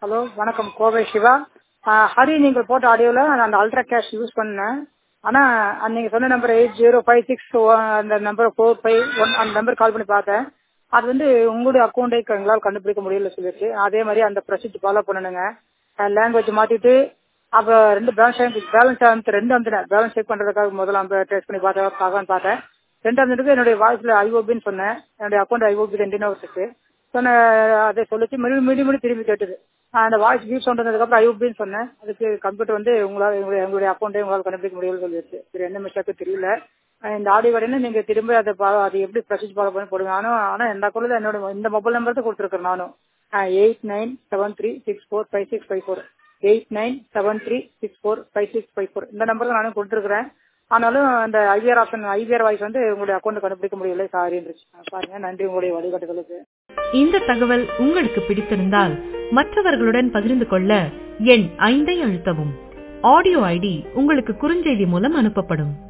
hello வணக்கம் கோவை சிவா ஆ, ஹரி நீங்கள் போட்ட ஆடியோவில் நான் அந்த அல்ட்ரா கேஷ் யூஸ் பண்ணேன் ஆனால் நீங்கள் சொன்ன number eight zero five six அந்த நம்பர் ஃபோர் ஃபைவ் ஒன் அந்த நம்பர் கால் பண்ணி பார்த்தேன் அது வந்து உங்களுடைய அக்கௌண்ட்டை எங்களால் கண்டுபிடிக்க முடியல சொல்லிடுச்சு அதே மாதிரி அந்த ப்ரொசீஜர் ஃபாலோ பண்ணணுங்க லாங்குவேஜ் மாற்றிட்டு அப்போ ரெண்டு பேலன்ஸ் பேலன்ஸ் வந்து ரெண்டு வந்துட்டேன் பேலன்ஸ் செக் பண்ணுறதுக்காக முதல்ல அந்த டெஸ்ட் பண்ணி பார்த்தா பார்க்கலான்னு பார்த்தேன் ரெண்டு வந்துட்டு என்னுடைய வாய்ஸில் ஐஓபின்னு சொன்னேன் என்னுடைய அக்கௌண்ட் ஐஓபி ரெண்டு வருஷத்துக்கு சொன்ன அதை சொல்லிச்சு மறுபடியும் மீண்டும் மீண்டும் திரும்பி கேட்டது ஆஹ் அந்த வாய்ஸ் வியூ சவுண்ட் வந்ததுக்கப்புறம் ஐஓபின்னு சொன்னேன் அதுக்கு கம்ப்யூட்டர் வந்து உங்களால் எங்களுடைய எங்களுடைய அக்கௌண்ட்டை உங்களால் கண்டுபிடிக்க முடியும்னு சொல்லிடுச்சு சரி என்ன மிஸ்டேக்கு தெரியல ஆஹ் இந்த ஆடியோ வரேன்னு நீங்க திரும்ப அதை பா- அது எப்படி ப்ரொசீஜ் ஃபாலோ பண்ணி போடுங்க ஆனால் ஆனால் எந்த அக்கௌண்ட்ல என்னோட இந்த மொபைல் நம்பர் தான் கொடுத்துருக்கேன் நானும் eight nine seven three six four five six five four eight nine seven three six four five six five four இந்த நம்பர் தான் நானும் கொடுத்துருக்கிறேன் ஆனாலும் அந்த ஐவிஆர் ஆப்ஷன் ஐவிஆர் வாய்ஸ் வந்து உங்களுடைய அக்கௌண்ட் கண்டுபிடிக்க முடியல சாரி பாருங்க நன்றி உங்களுடைய வழிகாட்டுதலுக்கு இந்த தகவல் உங்களுக்கு பிடித்திருந்தால் மற்றவர்களுடன் பகிர்ந்து கொள்ள எண் ஐந்தை அழுத்தவும் ஆடியோ ஐடி உங்களுக்கு குறுஞ்செய்தி மூலம் அனுப்பப்படும்